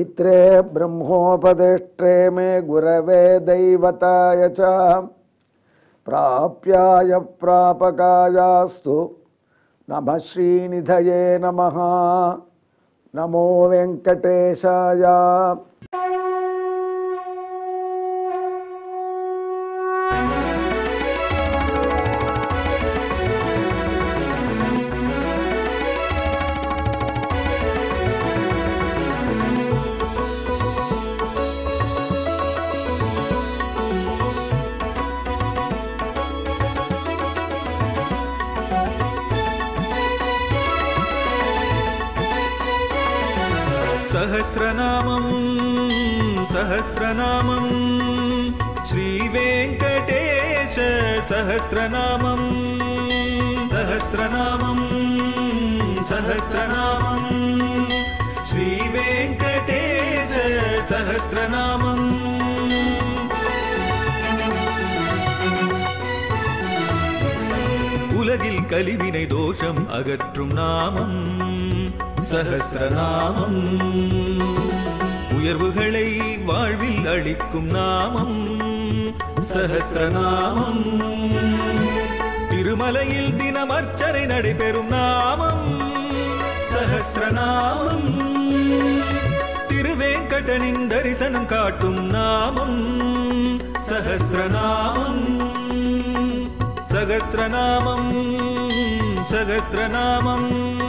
पवित्रे ब्रह्मोपदेष्ट्रे मे गुरवे दैवताय च प्राप्याय प्रापकायास्तु नमः श्रीनिधये नमः नमो वेङ्कटेशाय सहस्रनामं सहस्रनामं श्रीवेङ्कटेश सहस्रनामं सहस्रनामं सहस्रनामं श्रीवेङ्कटेश सहस्रनामम् உலகில் கலிவினை தோஷம் அகற்றும் நாமம் சகஸ்ரநாமம் உயர்வுகளை வாழ்வில் அளிக்கும் நாமம் சகஸ்ரநாமம் திருமலையில் தினம் அர்ச்சனை நடைபெறும் நாமம் சகஸ்ரநாமம் திருவேங்கடனின் தரிசனம் காட்டும் நாமம் சகஸ்ரநாமம் சகஸ்ரநாமம் சகஸ்ரநாமம்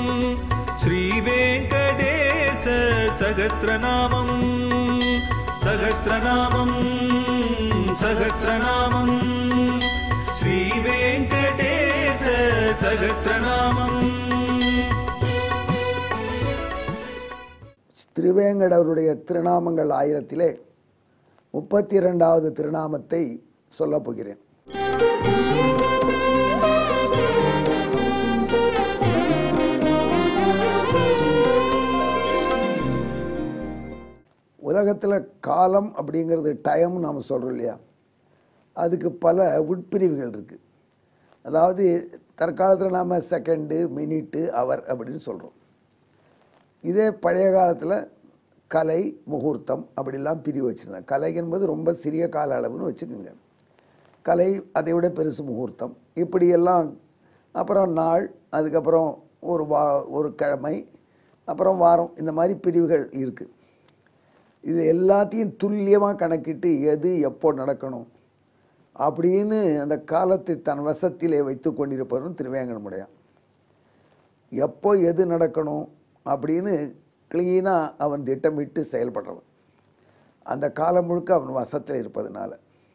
ஸ்ரீவேங்கடேச சகஸ்ரநாமம் சகஸ்ரநாமம் சகஸ்ரநாமம் ஸ்ரீவேங்கடேச சகஸ்ரநாமம் திருவேங்கடவருடைய திருநாமங்கள் ஆயிரத்திலே முப்பத்தி இரண்டாவது திருநாமத்தை சொல்லப் போகிறேன் உலகத்தில் காலம் அப்படிங்கிறது டைம் நாம் சொல்கிறோம் இல்லையா அதுக்கு பல உட்பிரிவுகள் இருக்குது அதாவது தற்காலத்தில் நாம் செகண்டு மினிட்டு அவர் அப்படின்னு சொல்கிறோம் இதே பழைய காலத்தில் கலை முகூர்த்தம் அப்படிலாம் பிரிவு வச்சுருந்தாங்க கலை என்பது ரொம்ப சிறிய கால அளவுன்னு வச்சுக்கோங்க கலை அதை விட பெருசு முகூர்த்தம் இப்படியெல்லாம் அப்புறம் நாள் அதுக்கப்புறம் ஒரு வா ஒரு கிழமை அப்புறம் வாரம் இந்த மாதிரி பிரிவுகள் இருக்குது இது எல்லாத்தையும் துல்லியமாக கணக்கிட்டு எது எப்போ நடக்கணும் அப்படின்னு அந்த காலத்தை தன் வசத்திலே வைத்து கொண்டிருப்பவரும் திருவேங்கடமுடையான் எப்போ எது நடக்கணும் அப்படின்னு க்ளீனாக அவன் திட்டமிட்டு செயல்படுறவன் அந்த காலம் முழுக்க அவன் வசத்தில் இருப்பதனால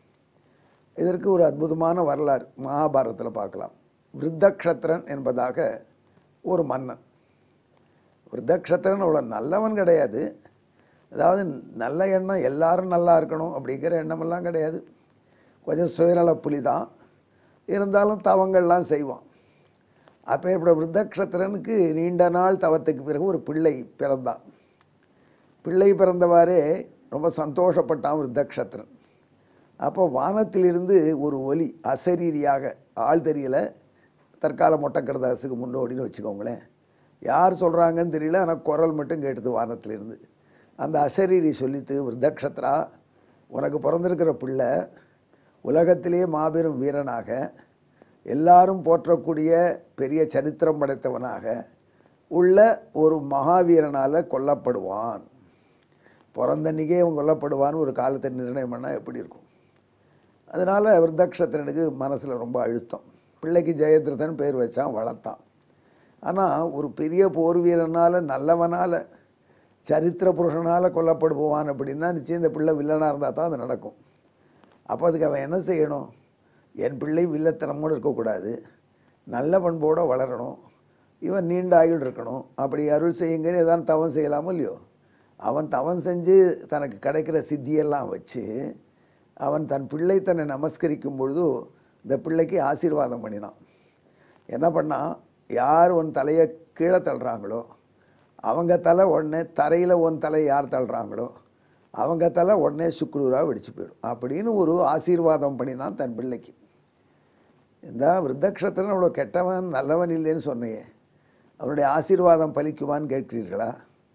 இதற்கு ஒரு அற்புதமான வரலாறு மகாபாரதத்தில் பார்க்கலாம் விருத்தக்ஷத்திரன் என்பதாக ஒரு மன்னன் விருத்தக்ஷத்திரன் அவ்வளோ நல்லவன் கிடையாது அதாவது நல்ல எண்ணம் எல்லாரும் நல்லா இருக்கணும் அப்படிங்கிற எண்ணமெல்லாம் கிடையாது கொஞ்சம் சுயநல புலி தான் இருந்தாலும் தவங்கள்லாம் செய்வான் அப்போ இப்படி விருத்தக்ஷத்திரனுக்கு நீண்ட நாள் தவத்துக்கு பிறகு ஒரு பிள்ளை பிறந்தான் பிள்ளை பிறந்தவாறே ரொம்ப சந்தோஷப்பட்டான் விருத்தக்ஷத்திரன் அப்போ வானத்திலிருந்து ஒரு ஒலி அசரீரியாக ஆள் தெரியல தற்கால மொட்டக்கடதாசுக்கு முன்னோடின்னு வச்சுக்கோங்களேன் யார் சொல்கிறாங்கன்னு தெரியல ஆனால் குரல் மட்டும் கேட்டது வானத்திலிருந்து அந்த அசரீரி சொல்லித்து விருத்தக்ஷத்ரா உனக்கு பிறந்திருக்கிற பிள்ளை உலகத்திலே மாபெரும் வீரனாக எல்லாரும் போற்றக்கூடிய பெரிய சரித்திரம் படைத்தவனாக உள்ள ஒரு மகாவீரனால் கொல்லப்படுவான் பிறந்தன்னைக்கே அவன் கொல்லப்படுவான்னு ஒரு காலத்தை நிர்ணயம் பண்ணால் எப்படி இருக்கும் அதனால் விருத்தக்ஷத்திரனுக்கு மனசில் ரொம்ப அழுத்தம் பிள்ளைக்கு ஜெயத்ரதன் பேர் வச்சான் வளர்த்தான் ஆனால் ஒரு பெரிய போர் வீரனால் நல்லவனால் சரித்திர புருஷனால் கொல்லப்படுவான் அப்படின்னா நிச்சயம் இந்த பிள்ளை வில்லனாக இருந்தால் தான் அது நடக்கும் அப்போ அதுக்கு அவன் என்ன செய்யணும் என் பிள்ளை வில்லத்தனமோடு இருக்கக்கூடாது நல்ல பண்போடு வளரணும் இவன் நீண்ட ஆயுள் இருக்கணும் அப்படி அருள் செய்யுங்கிற ஏதாவது தவம் செய்யலாமோ இல்லையோ அவன் தவம் செஞ்சு தனக்கு கிடைக்கிற சித்தியெல்லாம் வச்சு அவன் தன் பிள்ளை தன்னை நமஸ்கரிக்கும் பொழுது இந்த பிள்ளைக்கு ஆசீர்வாதம் பண்ணினான் என்ன பண்ணான் யார் உன் தலையை கீழே தள்ளுறாங்களோ அவங்க தலை உடனே தரையில் உன் தலை யார் தள்ளுறாங்களோ அவங்க தலை உடனே சுக்குரூராக வெடிச்சு போயிடும் அப்படின்னு ஒரு ஆசீர்வாதம் பண்ணினான் தன் பிள்ளைக்கு இந்த விருத்தக்ஷத்திரன் அவ்வளோ கெட்டவன் நல்லவன் இல்லைன்னு சொன்னையே அவனுடைய ஆசீர்வாதம் பலிக்குமான்னு கேட்கிறீர்களா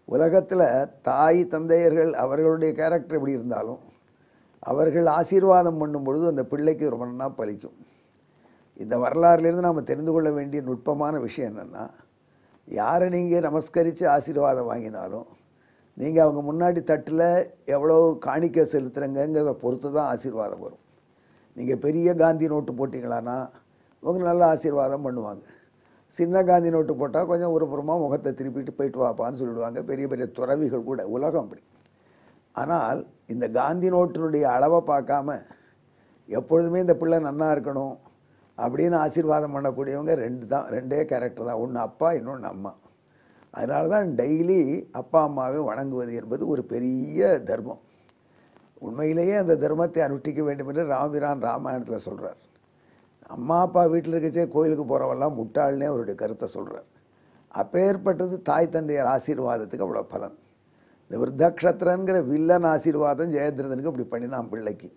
உலகத்தில் தாய் தந்தையர்கள் அவர்களுடைய கேரக்டர் எப்படி இருந்தாலும் அவர்கள் ஆசீர்வாதம் பண்ணும் பொழுது அந்த பிள்ளைக்கு ரொம்ப நன்னா பலிக்கும் இந்த வரலாறுலேருந்து நாம் தெரிந்து கொள்ள வேண்டிய நுட்பமான விஷயம் என்னென்னா யாரை நீங்கள் நமஸ்கரித்து ஆசீர்வாதம் வாங்கினாலும் நீங்கள் அவங்க முன்னாடி தட்டில் எவ்வளோ காணிக்கை செலுத்துறங்கங்கிறத பொறுத்து தான் ஆசீர்வாதம் வரும் நீங்கள் பெரிய காந்தி நோட்டு போட்டிங்களான்னா உங்களுக்கு நல்ல ஆசீர்வாதம் பண்ணுவாங்க சின்ன காந்தி நோட்டு போட்டால் கொஞ்சம் ஒரு புறமாக முகத்தை திருப்பிட்டு போயிட்டு வாப்பான்னு சொல்லிடுவாங்க பெரிய பெரிய துறவிகள் கூட உலகம் அப்படி ஆனால் இந்த காந்தி நோட்டினுடைய அளவை பார்க்காம எப்பொழுதுமே இந்த பிள்ளை நன்னா இருக்கணும் அப்படின்னு ஆசீர்வாதம் பண்ணக்கூடியவங்க ரெண்டு தான் ரெண்டே கேரக்டர் தான் ஒன்று அப்பா இன்னொன்று அம்மா அதனால தான் டெய்லி அப்பா அம்மாவை வணங்குவது என்பது ஒரு பெரிய தர்மம் உண்மையிலேயே அந்த தர்மத்தை அனுஷ்டிக்க வேண்டும் என்று ராமபிரான் ராமாயணத்தில் சொல்கிறார் அம்மா அப்பா வீட்டில் இருக்கச்சே கோயிலுக்கு போகிறவெல்லாம் முட்டாள்னே அவருடைய கருத்தை சொல்கிறார் அப்பேற்பட்டது தாய் தந்தையர் ஆசீர்வாதத்துக்கு அவ்வளோ பலன் இந்த விருத்தக்ஷத்திரங்கிற வில்லன் ஆசீர்வாதம் ஜெயத்ரதனுக்கு இப்படி பண்ணினான் பிள்ளைக்கு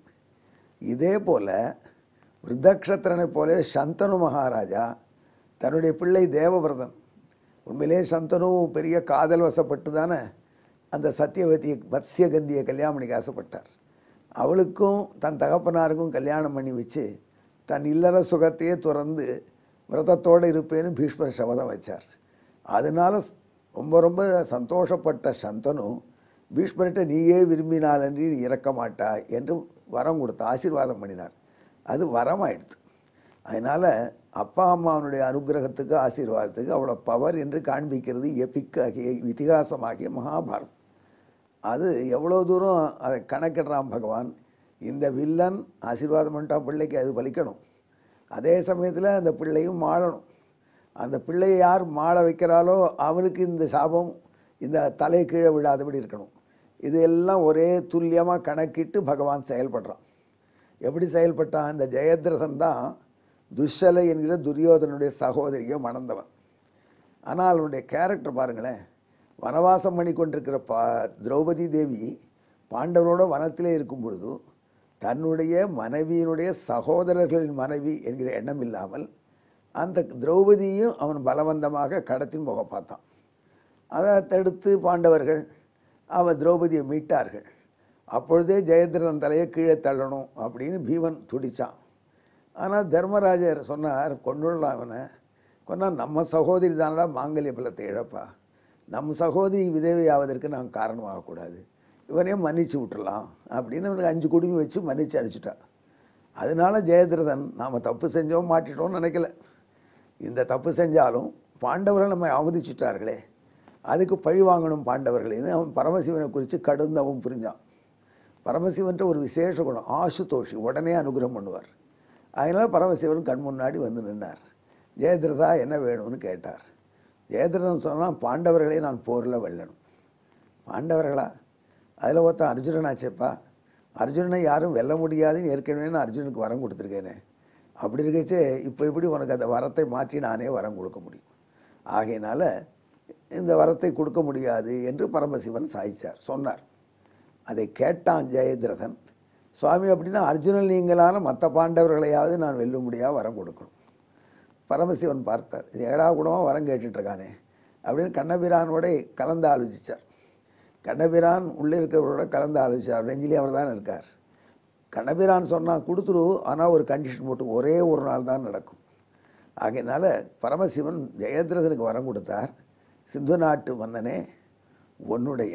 இதே போல் விருத்தக்ஷத்திரனை போல சந்தனு மகாராஜா தன்னுடைய பிள்ளை தேவவிரதன் உண்மையிலே சந்தனு பெரிய காதல் வசப்பட்டு தானே அந்த சத்தியவதியை மத்ஸ்யகந்தியை கல்யாணம் பண்ணிக்க ஆசைப்பட்டார் அவளுக்கும் தன் தகப்பனாருக்கும் கல்யாணம் பண்ணி வச்சு தன் இல்லற சுகத்தையே துறந்து விரதத்தோடு இருப்பேன்னு பீஷ்மர் சபதம் வச்சார் அதனால ரொம்ப ரொம்ப சந்தோஷப்பட்ட சந்தனு பீஷ்மர்கிட்ட நீயே விரும்பினாலன்றி நீ இறக்க மாட்டாய் என்று வரம் கொடுத்த ஆசீர்வாதம் பண்ணினார் அது வரமாயிடுது அதனால் அப்பா அம்மாவனுடைய அனுகிரகத்துக்கு ஆசீர்வாதத்துக்கு அவ்வளோ பவர் என்று காண்பிக்கிறது எப்பிக்காகிய இதிகாசமாகிய மகாபாரதம் அது எவ்வளோ தூரம் அதை கணக்கிடுறான் பகவான் இந்த வில்லன் ஆசீர்வாதம் பண்ணிட்டான் பிள்ளைக்கு அது பலிக்கணும் அதே சமயத்தில் அந்த பிள்ளையும் மாளணும் அந்த பிள்ளையை யார் மாள வைக்கிறாளோ அவனுக்கு இந்த சாபம் இந்த தலை கீழே விழாதபடி இருக்கணும் இது எல்லாம் ஒரே துல்லியமாக கணக்கிட்டு பகவான் செயல்படுறான் எப்படி செயல்பட்டான் இந்த ஜெயத்ரதன் தான் துஷலை என்கிற துரியோதனுடைய சகோதரியை மணந்தவன் ஆனால் அவனுடைய கேரக்டர் பாருங்களேன் வனவாசம் பண்ணி கொண்டிருக்கிற பா திரௌபதி தேவி பாண்டவரோட வனத்திலே இருக்கும் பொழுது தன்னுடைய மனைவியினுடைய சகோதரர்களின் மனைவி என்கிற எண்ணம் இல்லாமல் அந்த திரௌபதியும் அவன் பலவந்தமாக கடத்தின் போக பார்த்தான் அதை தடுத்து பாண்டவர்கள் அவன் திரௌபதியை மீட்டார்கள் அப்பொழுதே ஜெயத்ரதன் தலையை கீழே தள்ளணும் அப்படின்னு பீமன் துடித்தான் ஆனால் தர்மராஜர் சொன்னார் கொண்டுடலாம் அவனை கொண்டா நம்ம சகோதரி தானடா மாங்கல்ய பலத்தை இழப்பா நம்ம சகோதரி விதவையாவதற்கு நான் காரணமாகக்கூடாது இவனே மன்னிச்சு விட்டுறலாம் அப்படின்னு அவனுக்கு அஞ்சு குடுமி வச்சு மன்னிச்சு அனுப்பிச்சிட்டான் அதனால ஜெயத்ரதன் நாம் தப்பு செஞ்சோம் மாட்டிட்டோம்னு நினைக்கல இந்த தப்பு செஞ்சாலும் பாண்டவர்கள் நம்மை அவமதிச்சுட்டார்களே அதுக்கு பழி வாங்கணும் பாண்டவர்களேன்னு அவன் பரமசிவனை குறித்து கடுந்தவும் புரிஞ்சான் பரமசிவன்ற ஒரு விசேஷ குணம் ஆசுதோஷி உடனே அனுகிரகம் பண்ணுவார் அதனால் பரமசிவன் கண் முன்னாடி வந்து நின்னார் ஜெயத்ரதா என்ன வேணும்னு கேட்டார் ஜெயத்ரதன் சொன்னால் பாண்டவர்களே நான் போரில் வெல்லணும் பாண்டவர்களா அதில் ஒருத்தன் அர்ஜுனனாச்சேப்பா அர்ஜுனனை யாரும் வெல்ல முடியாதுன்னு ஏற்கனவே நான் அர்ஜுனுக்கு வரம் கொடுத்துருக்கேனே அப்படி இருக்கச்சே இப்போ எப்படி உனக்கு அந்த வரத்தை மாற்றி நானே வரம் கொடுக்க முடியும் ஆகையினால இந்த வரத்தை கொடுக்க முடியாது என்று பரமசிவன் சாய்ச்சார் சொன்னார் அதை கேட்டான் ஜெயத்ரதன் சுவாமி அப்படின்னா அர்ஜுனன் நீங்களான மற்ற பாண்டவர்களையாவது நான் வெல்ல முடியாது வரம் கொடுக்கணும் பரமசிவன் பார்த்தார் இது ஏடா கூடமாக வரம் கேட்டுட்ருக்கானே அப்படின்னு கண்ணபிரானோட கலந்து ஆலோசித்தார் கண்ணபிரான் உள்ளே இருக்கிறவரோட கலந்து ஆலோசித்தார் நெஞ்சிலே அவர் தான் இருக்கார் கண்ணபிரான் சொன்னால் கொடுத்துரு ஆனால் ஒரு கண்டிஷன் போட்டு ஒரே ஒரு நாள் தான் நடக்கும் ஆகையினால பரமசிவன் ஜெயத்ரதனுக்கு வரம் கொடுத்தார் சிந்து நாட்டு மன்னனே உன்னுடைய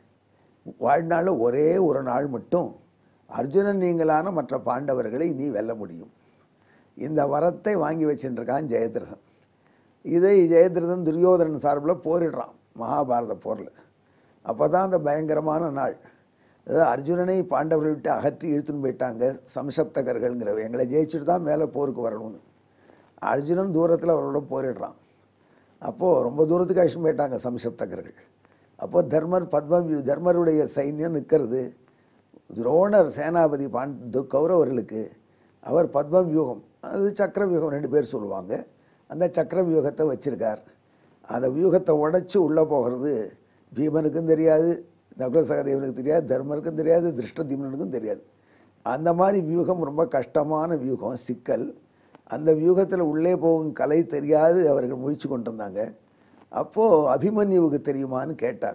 வாழ்நாளில் ஒரே ஒரு நாள் மட்டும் அர்ஜுனன் நீங்களான மற்ற பாண்டவர்களை நீ வெல்ல முடியும் இந்த வரத்தை வாங்கி வச்சுட்டுருக்கான் ஜெயத்ரதன் இதை ஜெயத்ரதன் துரியோதனன் சார்பில் போரிடுறான் மகாபாரத போரில் அப்போ தான் அந்த பயங்கரமான நாள் அதாவது அர்ஜுனனை பாண்டவர்கள் விட்டு அகற்றி இழுத்துன்னு போயிட்டாங்க சம்சப்தகர்கள்ங்கிறவ எங்களை ஜெயிச்சுட்டு தான் மேலே போருக்கு வரணும்னு அர்ஜுனன் தூரத்தில் அவரோட போரிடுறான் அப்போது ரொம்ப தூரத்துக்கு அழிச்சு போயிட்டாங்க சம்சப்தகர்கள் அப்போ தர்மர் பத்ம தர்மருடைய சைன்யம் நிற்கிறது துரோணர் சேனாபதி பாண்ட் கௌரவர்களுக்கு அவர் பத்ம வியூகம் அது சக்கர வியூகம் ரெண்டு பேர் சொல்லுவாங்க அந்த சக்கர வியூகத்தை வச்சிருக்கார் அந்த வியூகத்தை உடைச்சி உள்ளே போகிறது பீமனுக்கும் தெரியாது நகுல சகதேவனுக்கு தெரியாது தர்மருக்கும் தெரியாது திருஷ்டதீமனுக்கும் தெரியாது அந்த மாதிரி வியூகம் ரொம்ப கஷ்டமான வியூகம் சிக்கல் அந்த வியூகத்தில் உள்ளே போகும் கலை தெரியாது அவர்கள் முழிச்சு கொண்டிருந்தாங்க அப்போது அபிமன்யுவுக்கு தெரியுமான்னு கேட்டார்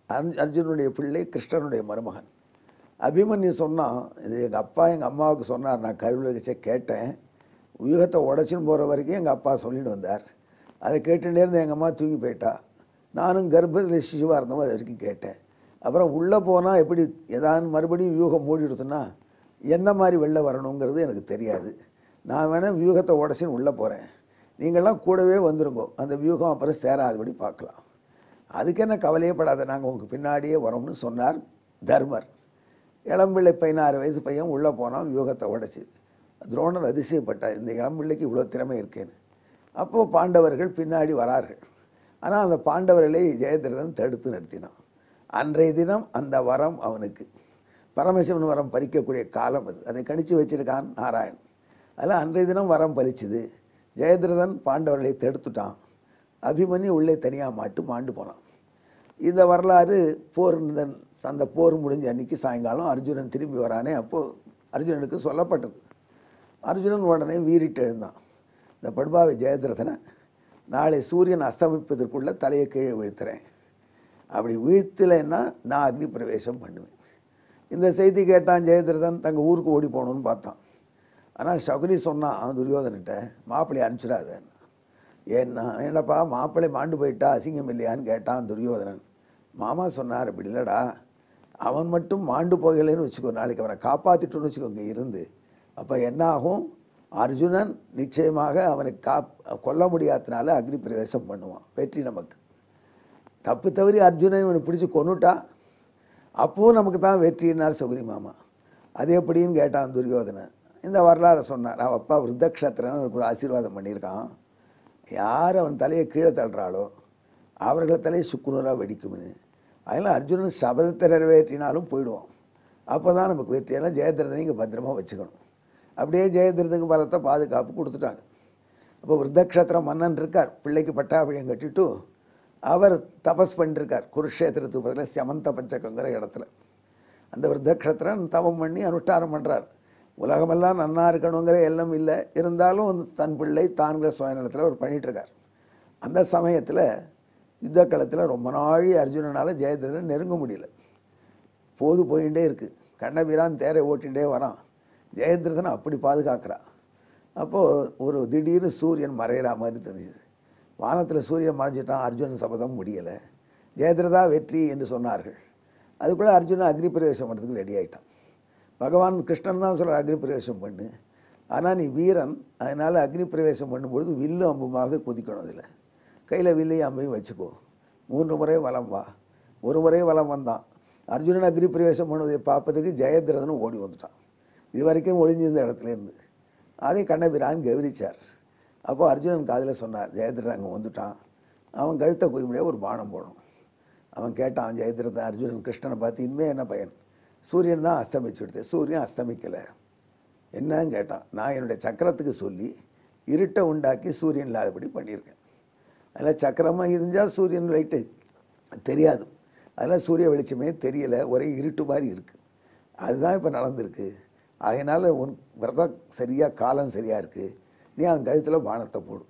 அர்ஜு- அர்ஜுனனுடைய பிள்ளை கிருஷ்ணனுடைய மருமகன் அபிமன்யு சொன்னான் இது எங்கள் அப்பா எங்கள் அம்மாவுக்கு சொன்னார் நான் கருவில் வச்சே கேட்டேன் வியூகத்தை உடச்சின்னு போகிற வரைக்கும் எங்கள் அப்பா சொல்லிட்டு வந்தார் அதை கேட்டுட்டே இருந்து எங்கள் அம்மா தூங்கி போயிட்டா நானும் கர்ப்பத்தில் சிசுவாக இருந்தோம் அது வரைக்கும் கேட்டேன் அப்புறம் உள்ளே போனால் எப்படி ஏதாவது மறுபடியும் வியூகம் மூடிடுதுன்னா எந்த மாதிரி வெளில வரணுங்கிறது எனக்கு தெரியாது நான் வேணால் வியூகத்தை உடச்சின்னு உள்ளே போகிறேன் நீங்கள்லாம் கூடவே வந்துருங்கோ அந்த வியூகம் அப்புறம் சேராதபடி பார்க்கலாம் அதுக்கு என்ன கவலையப்படாத நாங்கள் உங்களுக்கு பின்னாடியே வரோம்னு சொன்னார் தர்மர் இளம்பிள்ளை பதினாறு வயசு பையன் உள்ளே போனான் வியூகத்தை உடைச்சி துரோணர் அதிசயப்பட்டார் இந்த இளம்பிள்ளைக்கு இவ்வளோ திறமை இருக்கேன்னு அப்போது பாண்டவர்கள் பின்னாடி வரார்கள் ஆனால் அந்த பாண்டவர்களை ஜெயதிரதன் தடுத்து நிறுத்தினான் அன்றைய தினம் அந்த வரம் அவனுக்கு பரமசிவன் வரம் பறிக்கக்கூடிய காலம் அது அதை கணிச்சு வச்சிருக்கான் நாராயண் அதில் அன்றைய தினம் வரம் பறிச்சுது ஜெயதிரதன் பாண்டவர்களை தடுத்துட்டான் அபிமன்யு உள்ளே தனியாக மாட்டு மாண்டு போனான் இந்த வரலாறு போர் இந்த அந்த போர் முடிஞ்ச அன்னைக்கு சாயங்காலம் அர்ஜுனன் திரும்பி வரானே அப்போது அர்ஜுனனுக்கு சொல்லப்பட்டது அர்ஜுனன் உடனே வீறிட்டு எழுந்தான் இந்த படுபாவை ஜெயதிரதனை நாளை சூரியன் அஸ்தமிப்பதற்குள்ள தலையை கீழே வீழ்த்துறேன் அப்படி வீழ்த்தலைன்னா நான் அக்னி பிரவேசம் பண்ணுவேன் இந்த செய்தி கேட்டான் ஜெயதிரதன் தங்கள் ஊருக்கு ஓடி போகணும்னு பார்த்தான் ஆனால் சகுனி சொன்னான் துரியோதனிட்ட மாப்பிள்ளை அனுப்பிச்சிடாதேன்னு ஏன்னா என்னப்பா மாப்பிள்ளை மாண்டு போயிட்டா அசிங்கம் இல்லையான்னு கேட்டான் துரியோதனன் மாமா சொன்னார் அப்படி இல்லைடா அவன் மட்டும் மாண்டு போகலைன்னு வச்சுக்கோ நாளைக்கு அவனை காப்பாற்றிட்டோன்னு வச்சுக்கோங்க இருந்து அப்போ என்ன ஆகும் அர்ஜுனன் நிச்சயமாக அவனை காப் கொல்ல முடியாதனால அக்னி பிரவேசம் பண்ணுவான் வெற்றி நமக்கு தப்பு தவறி அர்ஜுனன் இவனை பிடிச்சி கொன்னுட்டா அப்போவும் நமக்கு தான் வெற்றினார் சௌகரி மாமா அது எப்படின்னு கேட்டான் துரியோதனன் இந்த வரலாறை சொன்னார் அவன் அப்பா விருத்தக்ஷத்திரன் அவனுக்கு ஒரு ஆசீர்வாதம் பண்ணியிருக்கான் யார் அவன் தலையை கீழே தள்ளுறாளோ அவர்கள் தலையை சுக்குநூறாக வெடிக்கும்னு அதெல்லாம் அர்ஜுனன் சபதத்தை நிறைவேற்றினாலும் போயிடுவான் அப்போ தான் நமக்கு வெற்றி எல்லாம் ஜெயதிரதனை இங்கே பத்திரமா வச்சுக்கணும் அப்படியே ஜெயதிரதுக்கு பலத்தை பாதுகாப்பு கொடுத்துட்டாங்க அப்போ விருத்தக்ஷத்திர மன்னன் இருக்கார் பிள்ளைக்கு பட்டாபிழம் கட்டிட்டு அவர் தபஸ் பண்ணிருக்கார் குருஷேத்திரத்துக்கு பதிலாக செமந்த பஞ்சகங்கிற இடத்துல அந்த விருத்தக்ஷத்திரன் தவம் பண்ணி அனுஷ்டானம் பண்ணுறார் உலகமெல்லாம் நன்னா இருக்கணுங்கிற எண்ணம் இல்லை இருந்தாலும் வந்து தன் பிள்ளை தான்கிற சுயநலத்தில் அவர் பண்ணிட்டு இருக்கார் அந்த சமயத்தில் யுத்த களத்தில் ரொம்ப நாழி அர்ஜுனனால் ஜெயதிரதன் நெருங்க முடியல போது போயிட்டே இருக்கு கண்ணபிரான் தேரை ஓட்டிகிட்டே வரான் ஜெயதிரதனை அப்படி பாதுகாக்கிறா அப்போது ஒரு திடீர்னு சூரியன் மறையிற மாதிரி தெரிஞ்சுது வானத்தில் சூரியன் மறைஞ்சிட்டான் அர்ஜுனன் சபதம் முடியலை ஜெயதிரதா வெற்றி என்று சொன்னார்கள் அதுக்குள்ளே அர்ஜுனன் அக்னி பிரவேசம் பண்ணுறதுக்கு ரெடி ஆயிட்டான் பகவான் கிருஷ்ணன் தான் சொல்கிற அக்னி பிரவேசம் பண்ணு ஆனால் நீ வீரன் அதனால் அக்னி பிரவேசம் பண்ணும்பொழுது வில்லு அம்புமாக குதிக்கணும் அதில் கையில் வில்லையும் அம்பையும் வச்சுக்கோ மூன்று முறை வலம் வா ஒரு முறை வலம் வந்தான் அர்ஜுனன் அக்னி பிரவேசம் பண்ணுவதை பார்ப்பதற்கு ஜெயதிரதனும் ஓடி வந்துட்டான் இது வரைக்கும் ஒளிஞ்சிருந்த இடத்துல இருந்து அதை கண்ணபிரான் கவனிச்சார் அப்போ அர்ஜுனன் காதில் சொன்னார் ஜெயதிரதன் அங்கே வந்துட்டான் அவன் கழுத்தை குய்முடியாக ஒரு பானம் போடணும் அவன் கேட்டான் ஜெயதிரதன் அர்ஜுனன் கிருஷ்ணனை பார்த்து இனிமே என்ன பயன் சூரியன் தான் அஸ்தமிச்சு விடுது சூரியன் அஸ்தமிக்கலை என்னன்னு கேட்டான் நான் என்னுடைய சக்கரத்துக்கு சொல்லி இருட்டை உண்டாக்கி சூரியன் இல்லாதபடி பண்ணியிருக்கேன் அதில் சக்கரமாக இருந்தால் சூரியன் லைட்டு தெரியாது அதெல்லாம் சூரிய வெளிச்சமே தெரியலை ஒரே இருட்டு மாதிரி இருக்குது அதுதான் இப்போ நடந்திருக்கு அதனால் உன் விரதம் சரியாக காலம் சரியாக இருக்குது நீ அவன் கழுத்தில் பானத்தை போடும்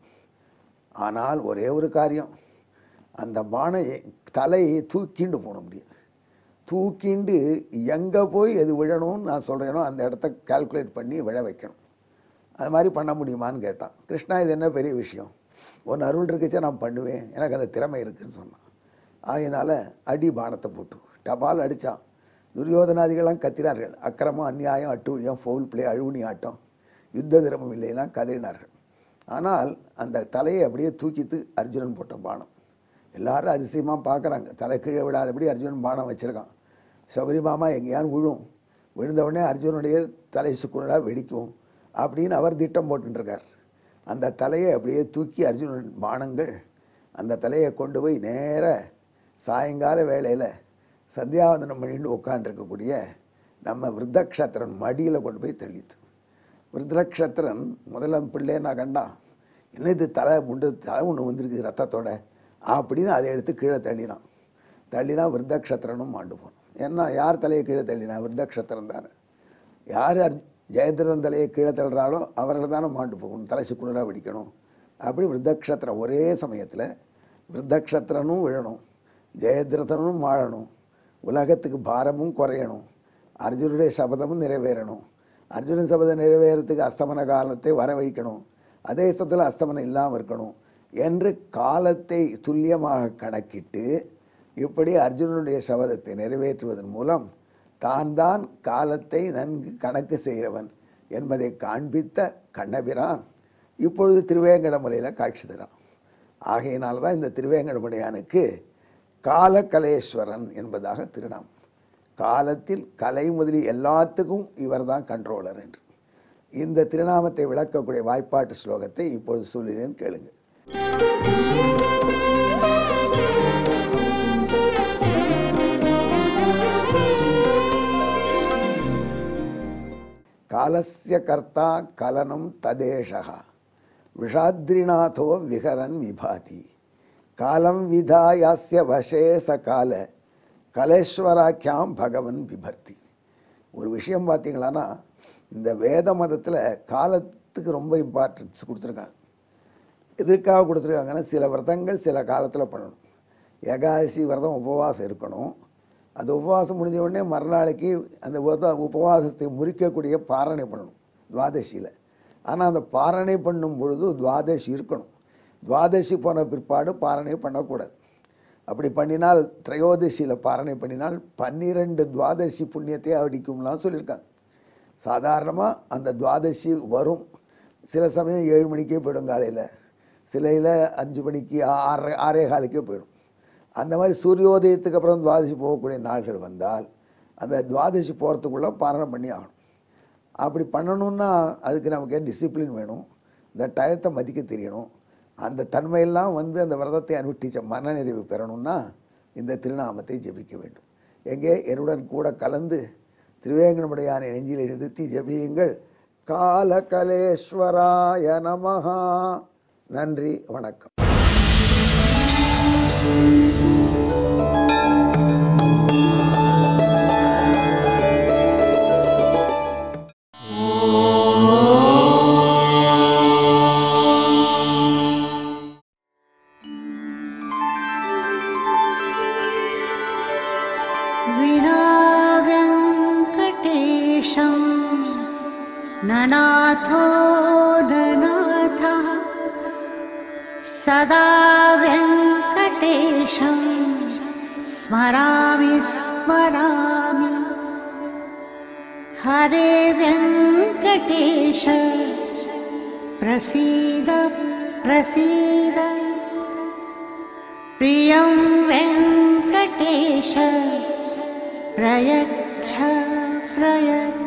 ஆனால் ஒரே ஒரு காரியம் அந்த பானை தலையை தூக்கிண்டு போட முடியும் தூக்கிண்டு எங்கே போய் எது விழணும்னு நான் சொல்கிறேனோ அந்த இடத்த கால்குலேட் பண்ணி விழ வைக்கணும் அது மாதிரி பண்ண முடியுமான்னு கேட்டான் கிருஷ்ணா இது என்ன பெரிய விஷயம் ஒன்று அருள் இருக்குச்சே நான் பண்ணுவேன் எனக்கு அந்த திறமை இருக்குன்னு சொன்னான் அதனால் அடி பானத்தை போட்டு டபால் அடித்தான் துரியோதனாதிகள்லாம் கத்தினார்கள் அக்கிரமம் அநியாயம் அட்டூழியம் ஃபவுல் பிளே அழுவுனி ஆட்டம் யுத்த திரமம் இல்லைலாம் கதறினார்கள் ஆனால் அந்த தலையை அப்படியே தூக்கித்து அர்ஜுனன் போட்ட பானம் எல்லாரும் அதிசயமாக பார்க்குறாங்க தலை கீழே விடாதபடி அர்ஜுனன் பானம் வச்சுருக்கான் சௌகரி மாமா எங்கேயான்னு விழும் விழுந்த உடனே அர்ஜுனுடைய தலை சுக்குனராக வெடிக்கும் அப்படின்னு அவர் திட்டம் போட்டுருக்கார் அந்த தலையை அப்படியே தூக்கி அர்ஜுனன் பானங்கள் அந்த தலையை கொண்டு போய் நேர சாயங்கால வேளையில் சந்தியாவந்தனம் பண்ணிட்டு உட்காண்டிருக்கக்கூடிய நம்ம விருத்தக்ஷத்திரன் மடியில் கொண்டு போய் தள்ளித்து விருத்ரக்ஷத்திரன் முதல்ல பிள்ளைய நான் கண்டான் என்ன இது தலை முண்டு தலை ஒன்று வந்திருக்கு ரத்தத்தோட அப்படின்னு அதை எடுத்து கீழே தள்ளினான் தள்ளினா விருத்தக்ஷத்திரனும் மாண்டு போனான் ஏன்னா யார் தலையை கீழே தள்ளினா விருத்தக்ஷத்திரன் தானே யார் அர் ஜெயதிரதன் தலையை கீழே தள்ளுறாளோ அவர்கள் தானே மாண்டு போகணும் தலை சுக்குனராக வெடிக்கணும் அப்படி விருத்தக்ஷத்திரம் ஒரே சமயத்தில் விருத்தக்ஷத்திரனும் விழணும் ஜெயத்ரதனும் வாழணும் உலகத்துக்கு பாரமும் குறையணும் அர்ஜுனுடைய சபதமும் நிறைவேறணும் அர்ஜுனன் சபதம் நிறைவேறத்துக்கு அஸ்தமன காலத்தை வரவழைக்கணும் அதே சமயத்தில் அஸ்தமனம் இல்லாமல் இருக்கணும் என்று காலத்தை துல்லியமாக கணக்கிட்டு இப்படி அர்ஜுனனுடைய சபதத்தை நிறைவேற்றுவதன் மூலம் தான் தான் காலத்தை நன்கு கணக்கு செய்கிறவன் என்பதை காண்பித்த கண்ணபிரான் இப்பொழுது திருவேங்கடமலையில் காட்சி தரான் ஆகையினால தான் இந்த திருவேங்கடமுடையானுக்கு காலகலேஸ்வரன் என்பதாக திருநாமம் காலத்தில் கலை முதலி எல்லாத்துக்கும் இவர்தான் கண்ட்ரோலர் என்று இந்த திருநாமத்தை விளக்கக்கூடிய வாய்ப்பாட்டு ஸ்லோகத்தை இப்பொழுது சொல்லினேன் கேளுங்க காலஸ்ய கர்த்தா கலனம் ததேஷः விஷாத்ரிநாதோ விகரன் விபாதி காலம் விதாயாஸ்ய வசே ச கால கலேஸ்வராக்கியாம் பகவன் விபர்த்தி ஒரு விஷயம் பார்த்தீங்களான்னா இந்த வேத மதத்தில் காலத்துக்கு ரொம்ப இம்பார்ட்டன்ஸ் கொடுத்துருக்காங்க எதற்காக கொடுத்துருக்காங்கன்னா சில விரதங்கள் சில காலத்தில் பண்ணணும் ஏகாதசி விரதம் உபவாசம் இருக்கணும் அந்த உபவாசம் முடிஞ்ச உடனே மறுநாளைக்கு அந்த விரத உபவாசத்தை முறிக்கக்கூடிய பாரணை பண்ணணும் துவாதசியில் ஆனால் அந்த பாரணை பண்ணும் பொழுது துவாதசி இருக்கணும் துவாதசி போன பிற்பாடு பாரணை பண்ணக்கூடாது அப்படி பண்ணினால் திரையோதசியில் பாரணை பண்ணினால் பன்னிரெண்டு துவாதசி புண்ணியத்தை அடிக்கும்லாம் சொல்லியிருக்காங்க சாதாரணமாக அந்த துவாதசி வரும் சில சமயம் ஏழு மணிக்கே போயிடும் காலையில் சிலையில் அஞ்சு மணிக்கு ஆறரை ஆறே காலுக்கே போயிடும் அந்த மாதிரி சூரியோதயத்துக்கு அப்புறம் துவாதசி போகக்கூடிய நாள்கள் வந்தால் அந்த துவாதசி போகிறதுக்குள்ளே பாரணம் பண்ணி ஆகணும் அப்படி பண்ணணும்னா அதுக்கு நமக்கு டிசிப்ளின் வேணும் இந்த டயத்தை மதிக்க தெரியணும் அந்த தன்மையெல்லாம் வந்து அந்த விரதத்தை அனுஷ்டிச்ச மனநிறைவு பெறணும்னா இந்த திருநாமத்தை ஜெபிக்க வேண்டும் எங்கே என்னுடன் கூட கலந்து திருவேங்கடமுடையான நெஞ்சிலை நிறுத்தி ஜெபியுங்கள் காலகலேஸ்வராய நமஹா நன்றி வணக்கம் विना व्यङ्कटेशं ननाथो ननाथः सदा व्यङ्कटेशं स्मरामि स्मरामि हरे व्यङ्कटेश प्रसीद प्रसीद प्रियं वेङ्कटेश प्रयच्छ प्रयच्छ